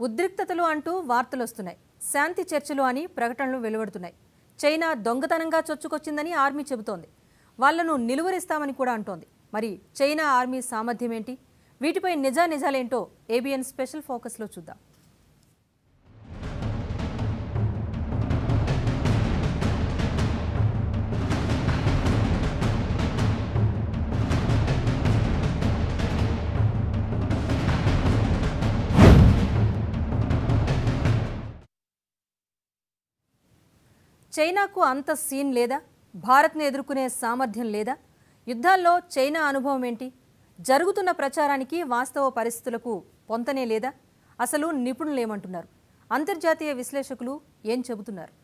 ఉద్రిక్తతలు అంటూ వార్తలు వస్తున్నాయి శాంతి చర్చలు అని ప్రకటనలు వెలువడుతున్నాయి చైనా దొంగతనంగా చొచ్చుకొచ్చిందని ఆర్మీ చెబుతోంది వాళ్లను నిలువరిస్తామని కూడా అంటోంది మరి చైనా ఆర్మీ సామర్థ్యం ఏంటి వీటిపై నిజా నిజాలేంటో ఏబిఎన్ స్పెషల్ ఫోకస్లో చూద్దాం చైనాకు అంత సీన్ లేదా భారత్ను ఎదుర్కొనే సామర్థ్యం లేదా యుద్ధాల్లో చైనా అనుభవం ఏంటి జరుగుతున్న ప్రచారానికి వాస్తవ పరిస్థితులకు పొంతనే లేదా అసలు నిపుణులు ఏమంటున్నారు అంతర్జాతీయ విశ్లేషకులు ఏం చెబుతున్నారు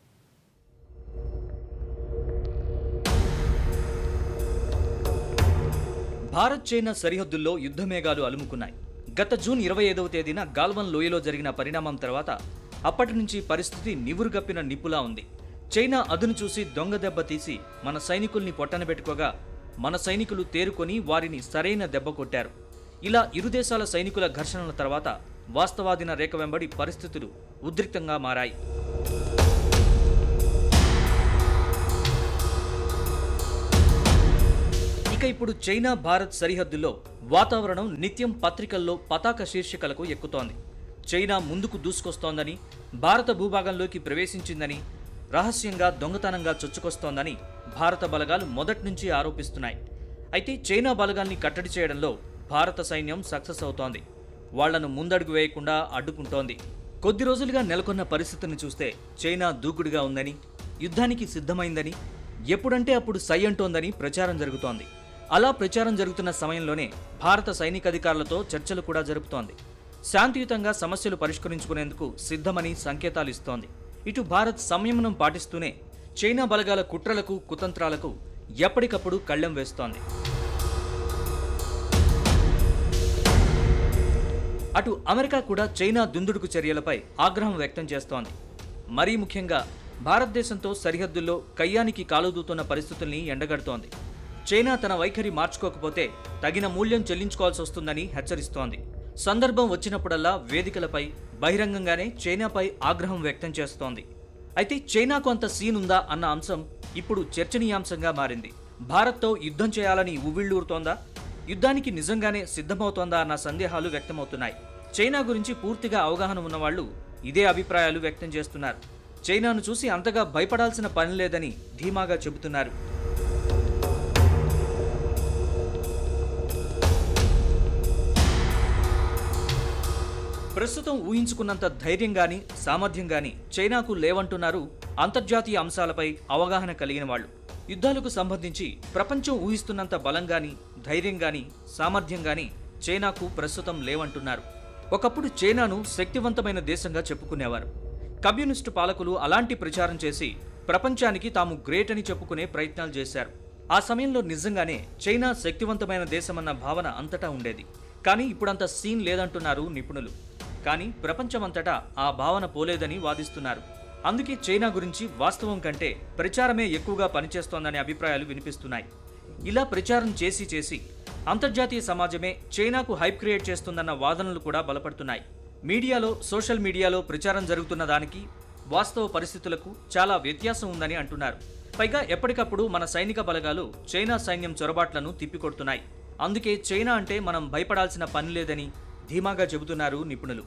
భారత్ చైనా సరిహద్దుల్లో యుద్ధ మేఘాలు అలుముకున్నాయి గత జూన్ ఇరవై ఐదవ తేదీన గాల్వన్ లోయలో జరిగిన పరిణామం తర్వాత అప్పటి నుంచి పరిస్థితి నివురుగప్పిన నిప్పులా ఉంది చైనా అదును చూసి దొంగ దెబ్బ తీసి మన సైనికుల్ని పొట్టన పెట్టుకోగా మన సైనికులు తేరుకొని వారిని సరైన దెబ్బ కొట్టారు ఇలా ఇరు దేశాల సైనికుల ఘర్షణల తర్వాత వాస్తవాదిన రేఖ వెంబడి పరిస్థితులు ఉద్రిక్తంగా మారాయి ఇక ఇప్పుడు చైనా భారత్ సరిహద్దుల్లో వాతావరణం నిత్యం పత్రికల్లో పతాక శీర్షికలకు ఎక్కుతోంది చైనా ముందుకు దూసుకొస్తోందని భారత భూభాగంలోకి ప్రవేశించిందని రహస్యంగా దొంగతనంగా చొచ్చుకొస్తోందని భారత బలగాలు మొదటి నుంచి ఆరోపిస్తున్నాయి అయితే చైనా బలగాల్ని కట్టడి చేయడంలో భారత సైన్యం సక్సెస్ అవుతోంది వాళ్లను ముందడుగు వేయకుండా అడ్డుకుంటోంది కొద్ది రోజులుగా నెలకొన్న పరిస్థితిని చూస్తే చైనా దూకుడుగా ఉందని యుద్ధానికి సిద్ధమైందని ఎప్పుడంటే అప్పుడు సై అంటోందని ప్రచారం జరుగుతోంది అలా ప్రచారం జరుగుతున్న సమయంలోనే భారత సైనికాధికారులతో చర్చలు కూడా జరుపుతోంది శాంతియుతంగా సమస్యలు పరిష్కరించుకునేందుకు సిద్ధమని సంకేతాలు ఇస్తోంది ఇటు భారత్ సంయమనం పాటిస్తూనే చైనా బలగాల కుట్రలకు కుతంత్రాలకు ఎప్పటికప్పుడు కళ్ళెం వేస్తోంది అటు అమెరికా కూడా చైనా దుందుడుకు చర్యలపై ఆగ్రహం వ్యక్తం చేస్తోంది మరీ ముఖ్యంగా భారతదేశంతో సరిహద్దుల్లో కయ్యానికి కాలుదూతున్న పరిస్థితుల్ని ఎండగడుతోంది చైనా తన వైఖరి మార్చుకోకపోతే తగిన మూల్యం చెల్లించుకోవాల్సి వస్తుందని హెచ్చరిస్తోంది సందర్భం వచ్చినప్పుడల్లా వేదికలపై బహిరంగంగానే చైనాపై ఆగ్రహం వ్యక్తం చేస్తోంది అయితే చైనాకు అంత సీన్ ఉందా అన్న అంశం ఇప్పుడు చర్చనీయాంశంగా మారింది భారత్తో యుద్ధం చేయాలని ఉవ్విళ్ళూరుతోందా యుద్ధానికి నిజంగానే సిద్ధమవుతోందా అన్న సందేహాలు వ్యక్తమవుతున్నాయి చైనా గురించి పూర్తిగా అవగాహన ఉన్నవాళ్లు ఇదే అభిప్రాయాలు వ్యక్తం చేస్తున్నారు చైనాను చూసి అంతగా భయపడాల్సిన పని లేదని ధీమాగా చెబుతున్నారు ప్రస్తుతం ఊహించుకున్నంత ధైర్యం గాని సామర్థ్యం గాని చైనాకు లేవంటున్నారు అంతర్జాతీయ అంశాలపై అవగాహన కలిగిన వాళ్ళు యుద్ధాలకు సంబంధించి ప్రపంచం ఊహిస్తున్నంత బలం గాని ధైర్యం గాని సామర్థ్యం గాని చైనాకు ప్రస్తుతం లేవంటున్నారు ఒకప్పుడు చైనాను శక్తివంతమైన దేశంగా చెప్పుకునేవారు కమ్యూనిస్టు పాలకులు అలాంటి ప్రచారం చేసి ప్రపంచానికి తాము గ్రేట్ అని చెప్పుకునే ప్రయత్నాలు చేశారు ఆ సమయంలో నిజంగానే చైనా శక్తివంతమైన దేశమన్న భావన అంతటా ఉండేది కానీ ఇప్పుడంత సీన్ లేదంటున్నారు నిపుణులు కానీ ప్రపంచమంతటా ఆ భావన పోలేదని వాదిస్తున్నారు అందుకే చైనా గురించి వాస్తవం కంటే ప్రచారమే ఎక్కువగా పనిచేస్తోందనే అభిప్రాయాలు వినిపిస్తున్నాయి ఇలా ప్రచారం చేసి చేసి అంతర్జాతీయ సమాజమే చైనాకు హైప్ క్రియేట్ చేస్తుందన్న వాదనలు కూడా బలపడుతున్నాయి మీడియాలో సోషల్ మీడియాలో ప్రచారం జరుగుతున్న దానికి వాస్తవ పరిస్థితులకు చాలా వ్యత్యాసం ఉందని అంటున్నారు పైగా ఎప్పటికప్పుడు మన సైనిక బలగాలు చైనా సైన్యం చొరబాట్లను తిప్పికొడుతున్నాయి అందుకే చైనా అంటే మనం భయపడాల్సిన పని లేదని ధీమాగా చెబుతున్నారు నిపుణులు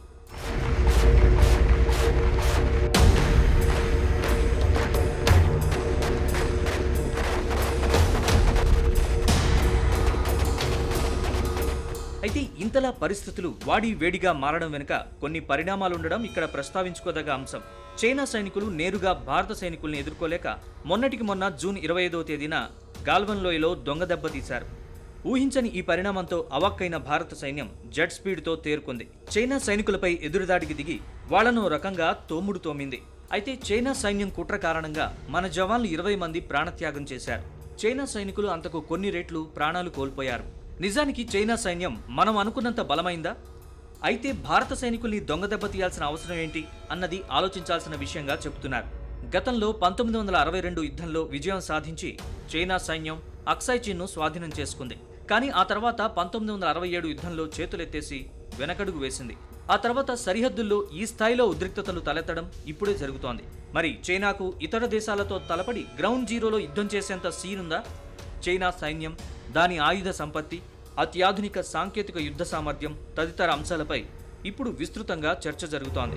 అయితే ఇంతలా పరిస్థితులు వాడి వేడిగా మారడం వెనుక కొన్ని పరిణామాలుండడం ఇక్కడ ప్రస్తావించుకోదగ్గ అంశం చైనా సైనికులు నేరుగా భారత సైనికుల్ని ఎదుర్కోలేక మొన్నటికి మొన్న జూన్ ఇరవై ఐదవ తేదీన గాల్వన్ లోయలో దొంగ దెబ్బ తీశారు ఊహించని ఈ పరిణామంతో అవాక్కైన భారత సైన్యం జెట్ స్పీడ్తో తేరుకుంది చైనా సైనికులపై ఎదురుదాడికి దిగి వాళ్లను రకంగా తోముడు తోమింది అయితే చైనా సైన్యం కుట్ర కారణంగా మన జవాన్లు ఇరవై మంది ప్రాణత్యాగం చేశారు చైనా సైనికులు అంతకు కొన్ని రెట్లు ప్రాణాలు కోల్పోయారు నిజానికి చైనా సైన్యం మనం అనుకున్నంత బలమైందా అయితే భారత సైనికుల్ని దొంగ దెబ్బ తీయాల్సిన అవసరం ఏంటి అన్నది ఆలోచించాల్సిన విషయంగా చెబుతున్నారు గతంలో పంతొమ్మిది వందల అరవై రెండు యుద్ధంలో విజయం సాధించి చైనా సైన్యం అక్సై చీన్ను స్వాధీనం చేసుకుంది కానీ ఆ తర్వాత పంతొమ్మిది వందల అరవై ఏడు యుద్ధంలో చేతులెత్తేసి వెనకడుగు వేసింది ఆ తర్వాత సరిహద్దుల్లో ఈ స్థాయిలో ఉద్రిక్తతలు తలెత్తడం ఇప్పుడే జరుగుతోంది మరి చైనాకు ఇతర దేశాలతో తలపడి గ్రౌండ్ జీరోలో యుద్ధం చేసేంత సీనుందా చైనా సైన్యం దాని ఆయుధ సంపత్తి అత్యాధునిక సాంకేతిక యుద్ధ సామర్థ్యం తదితర అంశాలపై ఇప్పుడు విస్తృతంగా చర్చ జరుగుతోంది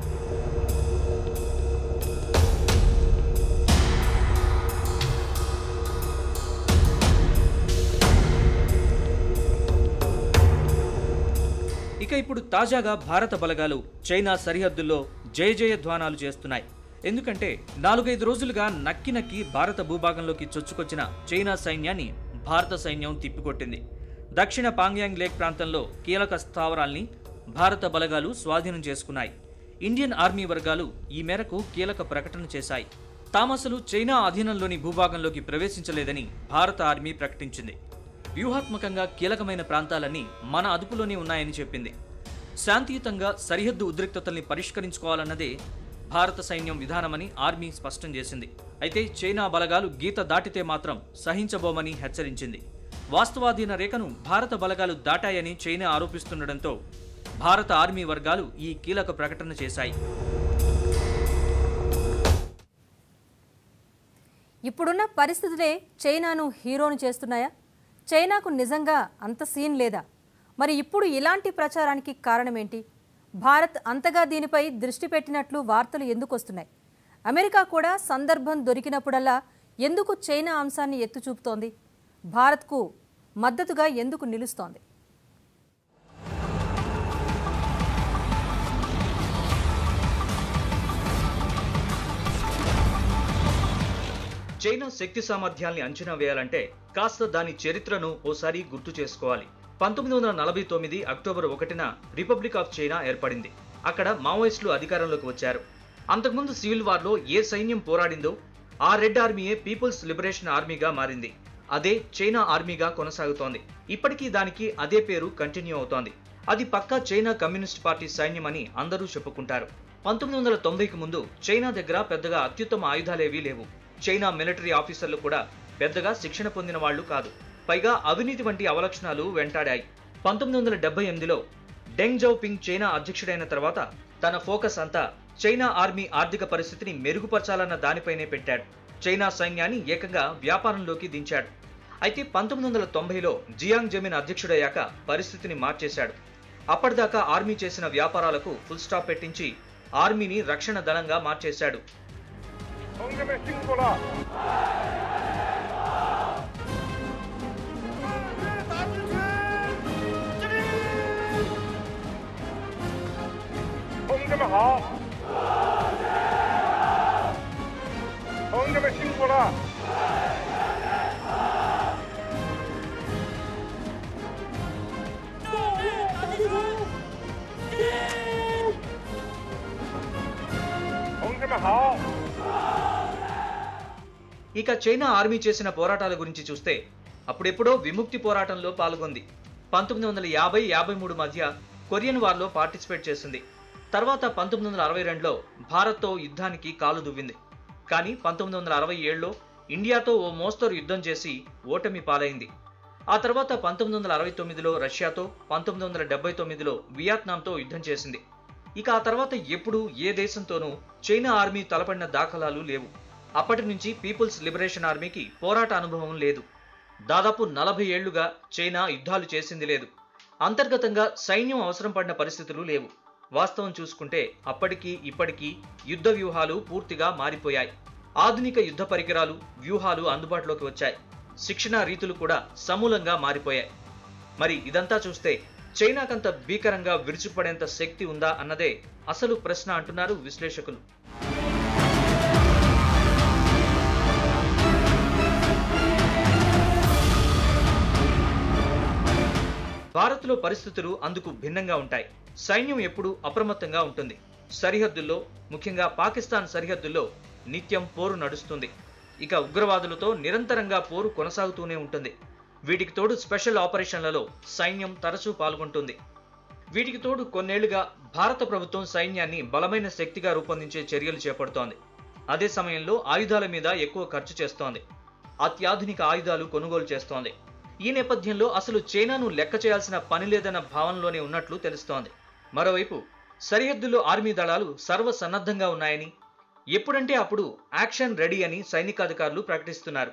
ఇక ఇప్పుడు తాజాగా భారత బలగాలు చైనా సరిహద్దుల్లో జయ జయ ధ్వానాలు చేస్తున్నాయి ఎందుకంటే నాలుగైదు రోజులుగా నక్కి నక్కి భారత భూభాగంలోకి చొచ్చుకొచ్చిన చైనా సైన్యాన్ని భారత సైన్యం తిప్పికొట్టింది దక్షిణ పాంగ్యాంగ్ లేక్ ప్రాంతంలో కీలక స్థావరాల్ని భారత బలగాలు స్వాధీనం చేసుకున్నాయి ఇండియన్ ఆర్మీ వర్గాలు ఈ మేరకు కీలక ప్రకటన చేశాయి తామసలు చైనా అధీనంలోని భూభాగంలోకి ప్రవేశించలేదని భారత ఆర్మీ ప్రకటించింది వ్యూహాత్మకంగా కీలకమైన ప్రాంతాలన్నీ మన అదుపులోనే ఉన్నాయని చెప్పింది శాంతియుతంగా సరిహద్దు ఉద్రిక్తతల్ని పరిష్కరించుకోవాలన్నదే భారత సైన్యం విధానమని ఆర్మీ స్పష్టం చేసింది అయితే చైనా బలగాలు గీత దాటితే మాత్రం సహించబోమని హెచ్చరించింది వాస్తవాధీన రేఖను భారత బలగాలు దాటాయని చైనా ఆరోపిస్తుండటంతో భారత ఆర్మీ వర్గాలు ఈ కీలక ప్రకటన చేశాయి ఇప్పుడున్న పరిస్థితులే చైనాను హీరోను చేస్తున్నాయా చైనాకు నిజంగా అంత సీన్ లేదా మరి ఇప్పుడు ఇలాంటి ప్రచారానికి కారణమేంటి భారత్ అంతగా దీనిపై దృష్టి పెట్టినట్లు వార్తలు ఎందుకు వస్తున్నాయి అమెరికా కూడా సందర్భం దొరికినప్పుడల్లా ఎందుకు చైనా అంశాన్ని ఎత్తు చూపుతోంది భారత్కు మద్దతుగా ఎందుకు నిలుస్తోంది చైనా శక్తి సామర్థ్యాల్ని అంచనా వేయాలంటే కాస్త దాని చరిత్రను ఓసారి గుర్తు చేసుకోవాలి పంతొమ్మిది వందల నలభై తొమ్మిది అక్టోబర్ ఒకటిన రిపబ్లిక్ ఆఫ్ చైనా ఏర్పడింది అక్కడ మావోయిస్టులు అధికారంలోకి వచ్చారు అంతకుముందు సివిల్ వార్లో ఏ సైన్యం పోరాడిందో ఆ రెడ్ ఆర్మీయే పీపుల్స్ లిబరేషన్ ఆర్మీగా మారింది అదే చైనా ఆర్మీగా కొనసాగుతోంది ఇప్పటికీ దానికి అదే పేరు కంటిన్యూ అవుతోంది అది పక్కా చైనా కమ్యూనిస్ట్ పార్టీ సైన్యం అని అందరూ చెప్పుకుంటారు పంతొమ్మిది వందల తొంభైకి ముందు చైనా దగ్గర పెద్దగా అత్యుత్తమ ఆయుధాలేవీ లేవు చైనా మిలిటరీ ఆఫీసర్లు కూడా పెద్దగా శిక్షణ పొందిన వాళ్ళు కాదు పైగా అవినీతి వంటి అవలక్షణాలు వెంటాడాయి పంతొమ్మిది వందల డెబ్బై ఎనిమిదిలో డెంగ్ జౌపింగ్ చైనా అధ్యక్షుడైన తర్వాత తన ఫోకస్ అంతా చైనా ఆర్మీ ఆర్థిక పరిస్థితిని మెరుగుపరచాలన్న దానిపైనే పెట్టాడు చైనా సైన్యాన్ని ఏకంగా వ్యాపారంలోకి దించాడు అయితే పంతొమ్మిది వందల తొంభైలో జియాంగ్ జమీన్ అధ్యక్షుడయ్యాక పరిస్థితిని మార్చేశాడు అప్పటిదాకా ఆర్మీ చేసిన వ్యాపారాలకు ఫుల్ స్టాప్ పెట్టించి ఆర్మీని రక్షణ దళంగా మార్చేశాడు 同志们辛苦了！打进去！敬礼！同志们好！同志们辛苦了！ 同志们好！ ఇక చైనా ఆర్మీ చేసిన పోరాటాల గురించి చూస్తే అప్పుడెప్పుడో విముక్తి పోరాటంలో పాల్గొంది పంతొమ్మిది వందల యాభై యాభై మూడు మధ్య కొరియన్ వార్లో పార్టిసిపేట్ చేసింది తర్వాత పంతొమ్మిది వందల అరవై రెండులో భారత్తో యుద్ధానికి కాలు దువ్వింది కానీ పంతొమ్మిది వందల అరవై ఏడులో ఇండియాతో ఓ మోస్తరు యుద్ధం చేసి ఓటమి పాలైంది ఆ తర్వాత పంతొమ్మిది వందల అరవై తొమ్మిదిలో రష్యాతో పంతొమ్మిది వందల డెబ్బై తొమ్మిదిలో వియత్నాంతో యుద్ధం చేసింది ఇక ఆ తర్వాత ఎప్పుడూ ఏ దేశంతోనూ చైనా ఆర్మీ తలపడిన దాఖలాలు లేవు అప్పటి నుంచి పీపుల్స్ లిబరేషన్ ఆర్మీకి పోరాట అనుభవం లేదు దాదాపు నలభై ఏళ్లుగా చైనా యుద్ధాలు చేసింది లేదు అంతర్గతంగా సైన్యం అవసరం పడిన పరిస్థితులు లేవు వాస్తవం చూసుకుంటే అప్పటికీ ఇప్పటికీ యుద్ధ వ్యూహాలు పూర్తిగా మారిపోయాయి ఆధునిక యుద్ధ పరికరాలు వ్యూహాలు అందుబాటులోకి వచ్చాయి శిక్షణా రీతులు కూడా సమూలంగా మారిపోయాయి మరి ఇదంతా చూస్తే చైనాకంత భీకరంగా విరుచుపడేంత శక్తి ఉందా అన్నదే అసలు ప్రశ్న అంటున్నారు విశ్లేషకులు భారత్లో పరిస్థితులు అందుకు భిన్నంగా ఉంటాయి సైన్యం ఎప్పుడూ అప్రమత్తంగా ఉంటుంది సరిహద్దుల్లో ముఖ్యంగా పాకిస్తాన్ సరిహద్దుల్లో నిత్యం పోరు నడుస్తుంది ఇక ఉగ్రవాదులతో నిరంతరంగా పోరు కొనసాగుతూనే ఉంటుంది వీటికి తోడు స్పెషల్ ఆపరేషన్లలో సైన్యం తరచూ పాల్గొంటుంది వీటికి తోడు కొన్నేళ్లుగా భారత ప్రభుత్వం సైన్యాన్ని బలమైన శక్తిగా రూపొందించే చర్యలు చేపడుతోంది అదే సమయంలో ఆయుధాల మీద ఎక్కువ ఖర్చు చేస్తోంది అత్యాధునిక ఆయుధాలు కొనుగోలు చేస్తోంది ఈ నేపథ్యంలో అసలు చైనాను లెక్క చేయాల్సిన పని లేదన్న భావనలోనే ఉన్నట్లు తెలుస్తోంది మరోవైపు సరిహద్దులో ఆర్మీ దళాలు సర్వసన్నద్ధంగా ఉన్నాయని ఎప్పుడంటే అప్పుడు యాక్షన్ రెడీ అని సైనికాధికారులు ప్రకటిస్తున్నారు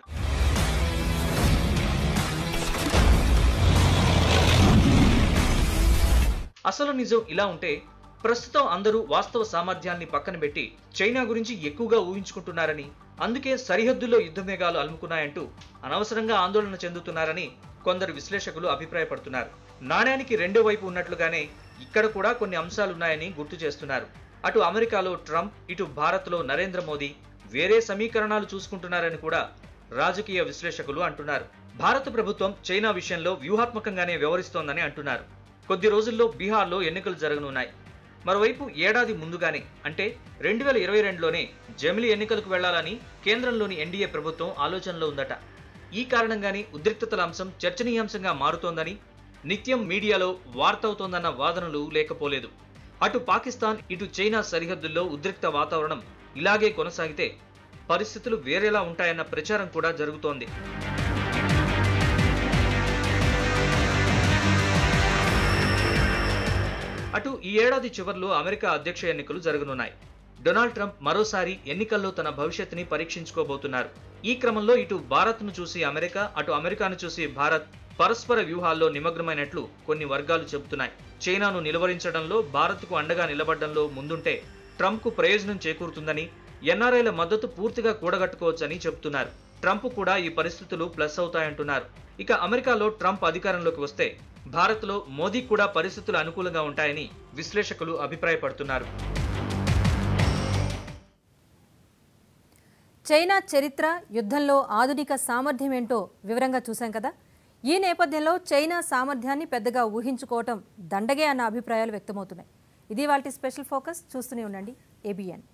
అసలు నిజం ఇలా ఉంటే ప్రస్తుతం అందరూ వాస్తవ సామర్థ్యాన్ని పక్కన పెట్టి చైనా గురించి ఎక్కువగా ఊహించుకుంటున్నారని అందుకే సరిహద్దుల్లో యుద్ధమేఘాలు అలుముకున్నాయంటూ అనవసరంగా ఆందోళన చెందుతున్నారని కొందరు విశ్లేషకులు అభిప్రాయపడుతున్నారు నాణ్యానికి రెండో వైపు ఉన్నట్లుగానే ఇక్కడ కూడా కొన్ని అంశాలున్నాయని గుర్తు చేస్తున్నారు అటు అమెరికాలో ట్రంప్ ఇటు భారత్లో నరేంద్ర మోదీ వేరే సమీకరణాలు చూసుకుంటున్నారని కూడా రాజకీయ విశ్లేషకులు అంటున్నారు భారత ప్రభుత్వం చైనా విషయంలో వ్యూహాత్మకంగానే వ్యవహరిస్తోందని అంటున్నారు కొద్ది రోజుల్లో బీహార్లో ఎన్నికలు జరగనున్నాయి మరోవైపు ఏడాది ముందుగానే అంటే రెండు వేల ఇరవై రెండులోనే జమిలి ఎన్నికలకు వెళ్లాలని కేంద్రంలోని ఎన్డీఏ ప్రభుత్వం ఆలోచనలో ఉందట ఈ కారణంగానే ఉద్రిక్తతల అంశం చర్చనీయాంశంగా మారుతోందని నిత్యం మీడియాలో వార్త అవుతోందన్న వాదనలు లేకపోలేదు అటు పాకిస్తాన్ ఇటు చైనా సరిహద్దుల్లో ఉద్రిక్త వాతావరణం ఇలాగే కొనసాగితే పరిస్థితులు వేరేలా ఉంటాయన్న ప్రచారం కూడా జరుగుతోంది అటు ఈ ఏడాది చివర్లో అమెరికా అధ్యక్ష ఎన్నికలు జరగనున్నాయి డొనాల్డ్ ట్రంప్ మరోసారి ఎన్నికల్లో తన భవిష్యత్తుని పరీక్షించుకోబోతున్నారు ఈ క్రమంలో ఇటు భారత్ను చూసి అమెరికా అటు అమెరికాను చూసి భారత్ పరస్పర వ్యూహాల్లో నిమగ్నమైనట్లు కొన్ని వర్గాలు చెబుతున్నాయి చైనాను నిలువరించడంలో భారత్కు అండగా నిలబడడంలో ముందుంటే ట్రంప్కు ప్రయోజనం చేకూరుతుందని ఎన్ఆర్ఐల మద్దతు పూర్తిగా కూడగట్టుకోవచ్చని చెబుతున్నారు ట్రంప్ కూడా ఈ పరిస్థితులు ప్లస్ అవుతాయంటున్నారు ఇక అమెరికాలో ట్రంప్ అధికారంలోకి వస్తే భారత్లో మోదీ కూడా పరిస్థితులు అనుకూలంగా ఉంటాయని విశ్లేషకులు అభిప్రాయపడుతున్నారు చైనా చరిత్ర యుద్ధంలో ఆధునిక సామర్థ్యం ఏంటో వివరంగా చూశాం కదా ఈ నేపథ్యంలో చైనా సామర్థ్యాన్ని పెద్దగా ఊహించుకోవటం దండగే అన్న అభిప్రాయాలు వ్యక్తమవుతున్నాయి ఇది వాటి స్పెషల్ ఫోకస్ చూస్తూనే ఉండండి ఏబిఎన్